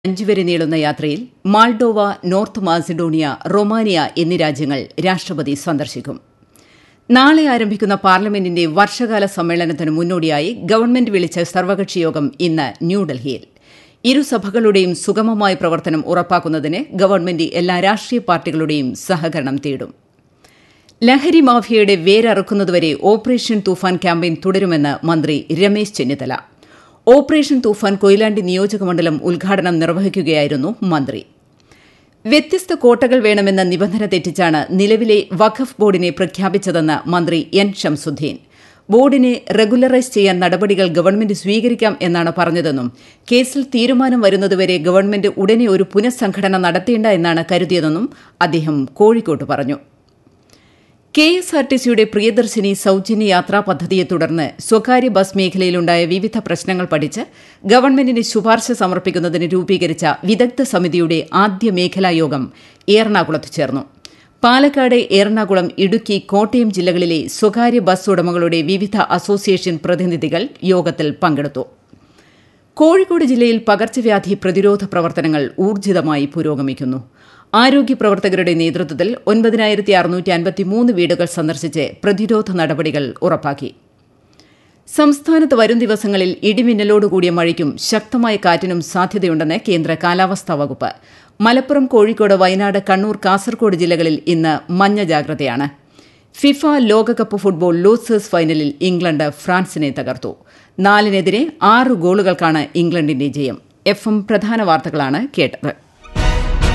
അഞ്ച് വരെ നീളുന്ന യാത്രയിൽ മാൾഡോവ നോർത്ത് മാസിഡോണിയ റൊമാനിയ എന്നീ രാജ്യങ്ങൾ രാഷ്ട്രപതി സന്ദർശിക്കും നാളെ ആരംഭിക്കുന്ന പാർലമെന്റിന്റെ വർഷകാല സമ്മേളനത്തിന് മുന്നോടിയായി ഗവൺമെന്റ് വിളിച്ച സർവകക്ഷി യോഗം ഇന്ന് ന്യൂഡൽഹിയിൽ ഇരുസഭകളുടെയും സുഗമമായ പ്രവർത്തനം ഉറപ്പാക്കുന്നതിന് ഗവൺമെന്റ് എല്ലാ രാഷ്ട്രീയ പാർട്ടികളുടെയും സഹകരണം തേടും ലഹരി മാഫിയയുടെ വേരറുക്കുന്നതുവരെ ഓപ്പറേഷൻ തൂഫാൻ ക്യാമ്പയിൻ തുടരുമെന്ന് മന്ത്രി രമേശ് ചെന്നിത്തല ഓപ്പറേഷൻ തൂഫാൻ കൊയിലാണ്ടി നിയോജകമണ്ഡലം ഉദ്ഘാടനം നിർവഹിക്കുകയായിരുന്നു മന്ത്രി വ്യത്യസ്ത കോട്ടകൾ വേണമെന്ന നിബന്ധന തെറ്റിച്ചാണ് നിലവിലെ വഖഫ് ബോർഡിനെ പ്രഖ്യാപിച്ചതെന്ന് മന്ത്രി എൻ ഷംസുദ്ദീൻ ബോർഡിനെ റെഗുലറൈസ് ചെയ്യാൻ നടപടികൾ ഗവൺമെന്റ് സ്വീകരിക്കാം എന്നാണ് പറഞ്ഞതെന്നും കേസിൽ തീരുമാനം വരുന്നതുവരെ ഗവൺമെന്റ് ഉടനെ ഒരു പുനഃസംഘടന നടത്തേണ്ട എന്നാണ് കരുതിയതെന്നും അദ്ദേഹം കോഴിക്കോട്ട് പറഞ്ഞു കെ എസ് ആർ ടി സിയുടെ പ്രിയദർശിനി സൌജന്യ യാത്രാ പദ്ധതിയെ തുടർന്ന് സ്വകാര്യ ബസ് മേഖലയിലുണ്ടായ വിവിധ പ്രശ്നങ്ങൾ പഠിച്ച് ഗവൺമെന്റിന് ശുപാർശ സമർപ്പിക്കുന്നതിന് രൂപീകരിച്ച വിദഗ്ധ സമിതിയുടെ ആദ്യ മേഖലാ യോഗം എറണാകുളത്ത് ചേർന്നു പാലക്കാട് എറണാകുളം ഇടുക്കി കോട്ടയം ജില്ലകളിലെ സ്വകാര്യ ബസ് ഉടമകളുടെ വിവിധ അസോസിയേഷൻ പ്രതിനിധികൾ യോഗത്തിൽ പങ്കെടുത്തു കോഴിക്കോട് ജില്ലയിൽ പകർച്ചവ്യാധി പ്രതിരോധ പ്രവർത്തനങ്ങൾ ഊർജിതമായി പുരോഗമിക്കുന്നു ആരോഗ്യ പ്രവർത്തകരുടെ നേതൃത്വത്തിൽ ഒൻപതിനായിരത്തി അറുന്നൂറ്റി അൻപത്തിമൂന്ന് വീടുകൾ സന്ദർശിച്ച് പ്രതിരോധ നടപടികൾ ഉറപ്പാക്കി സംസ്ഥാനത്ത് വരും ദിവസങ്ങളിൽ ഇടിമിന്നലോടുകൂടിയ മഴയ്ക്കും ശക്തമായ കാറ്റിനും സാധ്യതയുണ്ടെന്ന് കേന്ദ്ര കാലാവസ്ഥാ വകുപ്പ് മലപ്പുറം കോഴിക്കോട് വയനാട് കണ്ണൂർ കാസർഗോഡ് ജില്ലകളിൽ ഇന്ന് മഞ്ഞ ജാഗ്രതയാണ് ഫിഫ ലോകകപ്പ് ഫുട്ബോൾ ലൂസേഴ്സ് ഫൈനലിൽ ഇംഗ്ലണ്ട് ഫ്രാൻസിനെ തകർത്തു നാലിനെതിരെ ആറ് ഗോളുകൾക്കാണ് ഇംഗ്ലണ്ടിന്റെ ജയം എഫ് എം പ്രധാന വാർത്തകളാണ് കേട്ടത്